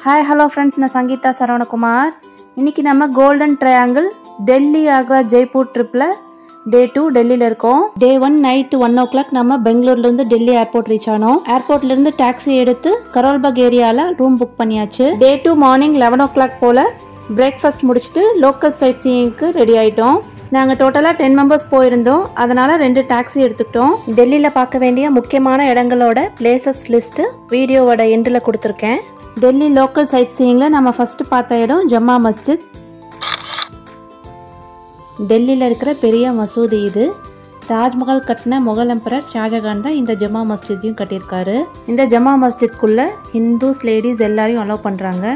Hi hello friends நான் சங்கீதா சரவணகுமார் இன்றைக்கி நம்ம கோல்டன் ட்ரையாங்கிள் டெல்லி ஆக்ரா ஜெய்ப்பூர் ட்ரிப்பில் டே டூ டெல்லியில் இருக்கோம் day one night one o'clock நம்ம பெங்களூர்லேருந்து டெல்லி ஏர்போர்ட் ரீச் ஆனோம் ஏர்போர்ட்லேருந்து டாக்ஸி எடுத்து கரோல்பக் ஏரியாவில் ரூம் புக் பண்ணியாச்சு day two morning eleven o'clock போல் பிரேக்ஃபாஸ்ட் முடிச்சுட்டு லோக்கல் சைட் சீயிங்க்கு ரெடி ஆகிட்டோம் நாங்கள் டோட்டலாக டென் மெம்பர்ஸ் போயிருந்தோம் அதனால் ரெண்டு டாக்ஸி எடுத்துக்கிட்டோம் டெல்லியில் பார்க்க வேண்டிய முக்கியமான இடங்களோட பிளேசஸ் லிஸ்ட்டு வீடியோவோட எண்டில் கொடுத்துருக்கேன் டெல்லி லோக்கல் சைட் சீயிங்கில் நம்ம ஃபஸ்ட்டு பார்த்த இடம் ஜம்மா மஸ்ஜித் டெல்லியில் இருக்கிற பெரிய மசூதி இது தாஜ்மஹால் கட்டின முகல் எம்பரர் ஷாஜகான் தான் இந்த ஜம்மா மஸ்ஜித்தையும் கட்டியிருக்காரு இந்த ஜம்மா மஸ்ஜித்குள்ளே ஹிந்துஸ் லேடிஸ் எல்லாரையும் அலோவ் பண்ணுறாங்க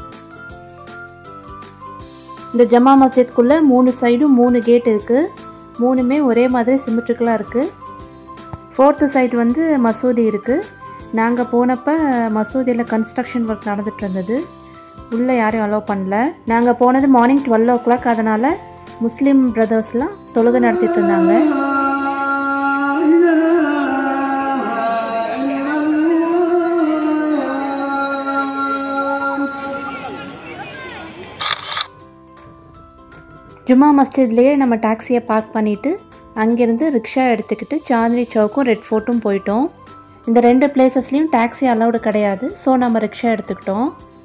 இந்த ஜம்மா மஸ்ஜித்குள்ளே மூணு சைடும் மூணு கேட் இருக்குது மூணுமே ஒரே மாதிரி சிமெட்ரிக்கலாக இருக்குது ஃபோர்த்து சைடு வந்து மசூதி இருக்குது நாங்கள் போனப்போ மசூதியில் கன்ஸ்ட்ரக்ஷன் ஒர்க் நடந்துட்டு இருந்தது உள்ளே யாரையும் அலோவ் பண்ணல நாங்கள் போனது மார்னிங் டுவெல் ஓ கிளாக் அதனால் முஸ்லீம் பிரதர்ஸ்லாம் தொழுகை நடத்திட்டு இருந்தாங்க ஜும்மா மஸ்ஜித்லேயே நம்ம டாக்ஸியை பார்க் பண்ணிவிட்டு அங்கேருந்து ரிக்ஷா எடுத்துக்கிட்டு சாந்தினி சவுக்கும் ரெட் ஃபோர்ட்டும் போயிட்டோம் இந்த ரெண்டு பிளேசஸ்லேயும் டாக்ஸி அலௌடு கிடையாது ஸோ நம்ம ரிக்ஷா எடுத்துக்கிட்டோம்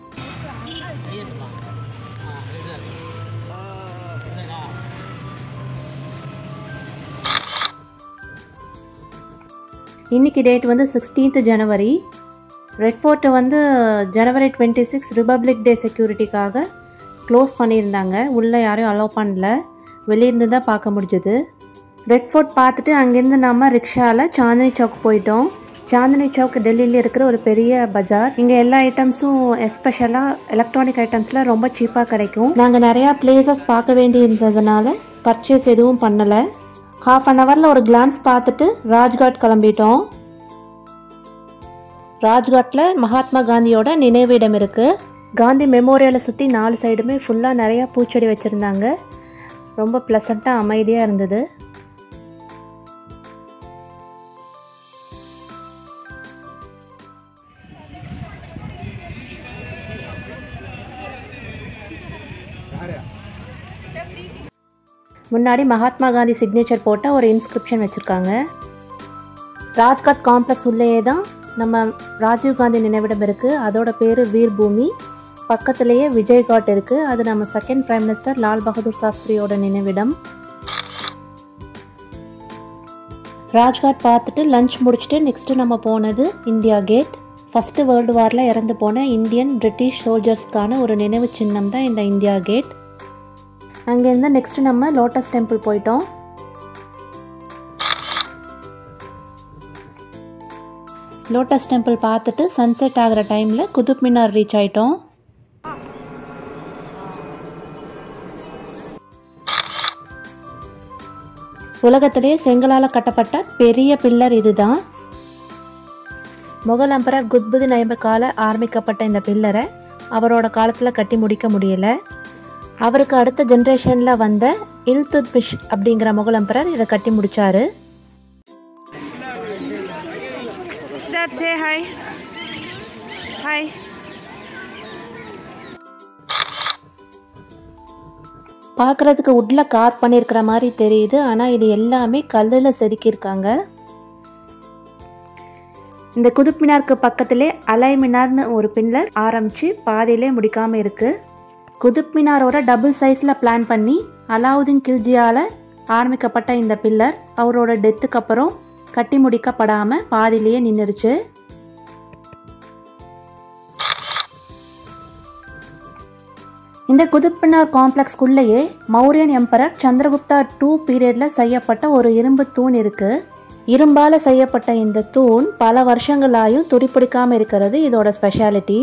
இன்றைக்கி டேட் வந்து சிக்ஸ்டீன்த் ஜனவரி ரெட் ஃபோர்ட்டை வந்து January twenty six republic day செக்யூரிட்டிக்காக க்ளோஸ் பண்ணியிருந்தாங்க உள்ளே யாரையும் அலோவ் பண்ணல வெளியிருந்து தான் பார்க்க முடிஞ்சது ரெட் ஃபோர்ட் பார்த்துட்டு அங்கேருந்து நம்ம ரிக்ஷாவில் சாந்தினி சவுக் போயிட்டோம் சாந்தினி சவுக் டெல்லியில் இருக்கிற ஒரு பெரிய பஜார் இங்கே எல்லா ஐட்டம்ஸும் எஸ்பெஷலாக எலக்ட்ரானிக் ஐட்டம்ஸ்லாம் ரொம்ப சீப்பாக கிடைக்கும் நாங்கள் நிறையா பிளேசஸ் பார்க்க வேண்டி இருந்ததுனால பர்ச்சேஸ் எதுவும் பண்ணலை ஹாஃப் அன் ஹவரில் ஒரு கிளான்ஸ் பார்த்துட்டு ராஜ்காட் கிளம்பிட்டோம் ராஜ்காட்டில் மகாத்மா காந்தியோட நினைவிடம் இருக்குது காந்தி மெமோரியலை சுற்றி நாலு சைடுமே ஃபுல்லாக நிறையா பூச்செடி வச்சுருந்தாங்க ரொம்ப ப்ளசண்ட்டாக அமைதியாக இருந்தது முன்னாடி மகாத்மா காந்தி சிக்னேச்சர் போட்ட ஒரு இன்ஸ்கிரிப்ஷன் வச்சுருக்காங்க ராஜ்காட் காம்ப்ளெக்ஸ் உள்ளேயே தான் நம்ம ராஜீவ் காந்தி நினைவிடம் இருக்குது அதோட பேர் வீர் பூமி பக்கத்துலேயே விஜய் காட் இருக்குது அது நம்ம second prime minister Lal Bahadur சாஸ்திரியோட நினைவிடம் ராஜ்காட் பார்த்துட்டு லஞ்ச் முடிச்சுட்டு நெக்ஸ்ட்டு நம்ம போனது இந்தியா கேட் ஃபஸ்ட்டு வேர்ல்டு வாரில் இறந்து போன இந்தியன் பிரிட்டிஷ் சோல்ஜர்ஸ்க்கான ஒரு நினைவு சின்னம் தான் இந்த இந்தியா கேட் அங்கேருந்து நெக்ஸ்ட்டு நம்ம லோட்டஸ் டெம்பிள் போயிட்டோம் லோட்டஸ் டெம்பிள் பார்த்துட்டு சன்செட் ஆகிற டைமில் குதுப் மினார் ரீச் ஆயிட்டோம் உலகத்திலேயே செங்கலால் கட்டப்பட்ட பெரிய பில்லர் இதுதான் முகல் அம்பரர் குத்புதின் ஐம்பக்கால ஆரம்பிக்கப்பட்ட இந்த பில்லரை அவரோட காலத்தில் கட்டி முடிக்க முடியலை அவருக்கு அடுத்த ஜென்ரேஷனில் வந்த இல்துத்மிஷ் அப்படிங்கிற முகல் அம்பரர் இதை கட்டி முடித்தார் say hi. Hi. பார்க்குறதுக்கு உட்டில் கார் பண்ணியிருக்கிற மாதிரி தெரியுது ஆனால் இது எல்லாமே கல்லில் செதுக்கியிருக்காங்க இந்த குதுப் மினாருக்கு பக்கத்திலே அலை மினார்னு ஒரு பில்லர் ஆரம்பித்து பாதியிலே முடிக்காமல் இருக்குது குதுப் மினாரோட டபுள் சைஸில் பிளான் பண்ணி அலாவுதீன் கில்ஜியால் ஆரம்பிக்கப்பட்ட இந்த பில்லர் அவரோட டெத்துக்கு அப்புறம் கட்டி முடிக்கப்படாமல் பாதியிலேயே நின்றுடுச்சு இந்த குதுப்பினார் காம்ப்ளெக்ஸ்குள்ளேயே மௌரியன் எம்பரர் சந்திரகுப்தா டூ பீரியடில் செய்யப்பட்ட ஒரு இரும்பு தூண் இருக்குது இரும்பால் செய்யப்பட்ட இந்த தூண் பல வருஷங்களாயும் துடிப்பிடிக்காமல் இருக்கிறது இதோட ஸ்பெஷாலிட்டி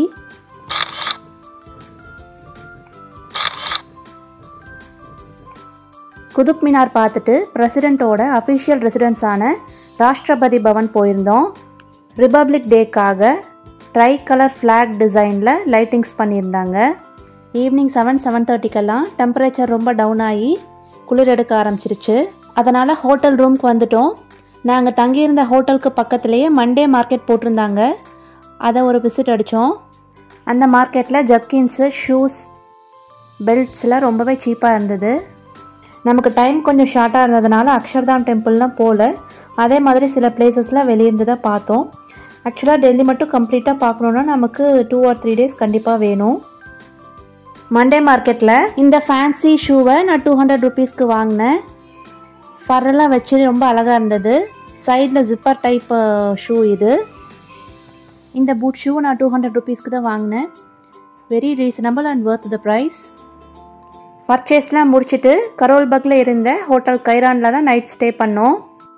குதுப் மினார் பார்த்துட்டு பிரசிடெண்ட்டோட அஃபிஷியல் ரெசிடென்ஸான ராஷ்டிரபதி பவன் போயிருந்தோம் ரிபப்ளிக் டேக்காக ட்ரை கலர் ஃப்ளாக் டிசைனில் லைட்டிங்ஸ் பண்ணியிருந்தாங்க ஈவினிங் செவன் செவன் தேர்ட்டிக்கெல்லாம் டெம்பரேச்சர் ரொம்ப டவுன் ஆகி குளிர் எடுக்க ஆரம்பிச்சிருச்சு அதனால் ஹோட்டல் ரூம்க்கு வந்துட்டோம் நாங்கள் தங்கியிருந்த ஹோட்டலுக்கு பக்கத்துலேயே மண்டே மார்க்கெட் போட்டிருந்தாங்க அதை ஒரு விசிட் அடித்தோம் அந்த மார்க்கெட்டில் ஜக்கின்ஸு ஷூஸ் பெல்ட்ஸ்லாம் ரொம்பவே சீப்பாக இருந்தது நமக்கு டைம் கொஞ்சம் ஷார்ட்டாக இருந்ததுனால அக்ஷர்தாம் டெம்பிள்லாம் போகல அதே மாதிரி சில பிளேசஸ்லாம் வெளியிருந்து தான் பார்த்தோம் ஆக்சுவலாக டெல்லி மட்டும் கம்ப்ளீட்டாக பார்க்கணுன்னா நமக்கு டூ ஆர் த்ரீ டேஸ் கண்டிப்பாக வேணும் மண்டே மார்க்கெட்டில் இந்த ஃபேன்சி ஷூவை நான் டூ ஹண்ட்ரட் ருபீஸ்க்கு வாங்கினேன் ஃபரெல்லாம் வச்சு ரொம்ப அழகாக இருந்தது சைடில் ஜிப்பர் டைப் ஷூ இது இந்த பூட் ஷூ நான் டூ ஹண்ட்ரட் ருபீஸ்க்கு தான் வாங்கினேன் very reasonable and worth the price பர்ச்சேஸ்லாம் முடிச்சுட்டு கரோல் பக்கில் இருந்த ஹோட்டல் கைரானில் தான் நைட் ஸ்டே பண்ணோம்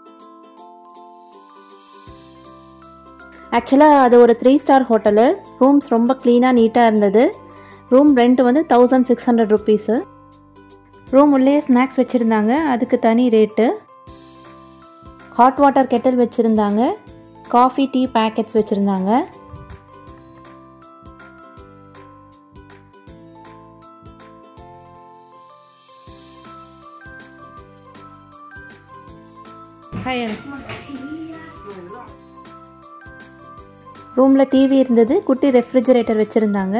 ஆக்சுவலாக அது ஒரு த்ரீ ஸ்டார் ஹோட்டலு ரூம்ஸ் ரொம்ப க்ளீனாக நீட்டாக இருந்தது ரூம் ரெண்ட் வந்து thousand six hundred rupees room உள்ளே ஸ்நாக்ஸ் வச்சுருந்தாங்க அதுக்கு தனி ரேட்டு ஹாட் வாட்டர் கெட்டில் வச்சுருந்தாங்க காஃபி டீ பேக்கெட்ஸ் வச்சுருந்தாங்க ஹாய் ரூமில் டிவி இருந்தது குட்டி ரெஃப்ரிஜரேட்டர் வச்சுருந்தாங்க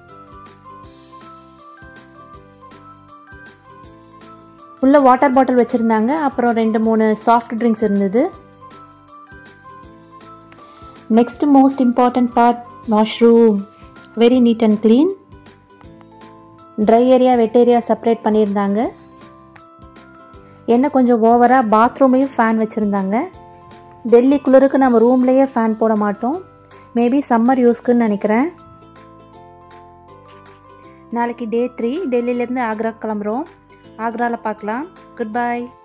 உள்ள வாட்டர் பாட்டில் வச்சுருந்தாங்க அப்புறம் ரெண்டு மூணு சாஃப்ட் ட்ரிங்க்ஸ் இருந்தது next most important part washroom very neat and clean dry area wet area separate பண்ணியிருந்தாங்க என்ன கொஞ்சம் ஓவராக பாத்ரூம்லேயும் ஃபேன் வச்சுருந்தாங்க டெல்லி குளிருக்கு நம்ம ரூம்லேயே ஃபேன் போட மாட்டோம் மேபி சம்மர் யூஸ்க்குன்னு நினைக்கிறேன் நாளைக்கு டே த்ரீ டெல்லியிலேருந்து ஆக்ரா கிளம்புறோம் ஆக்ராவில் பார்க்கலாம் குட் பை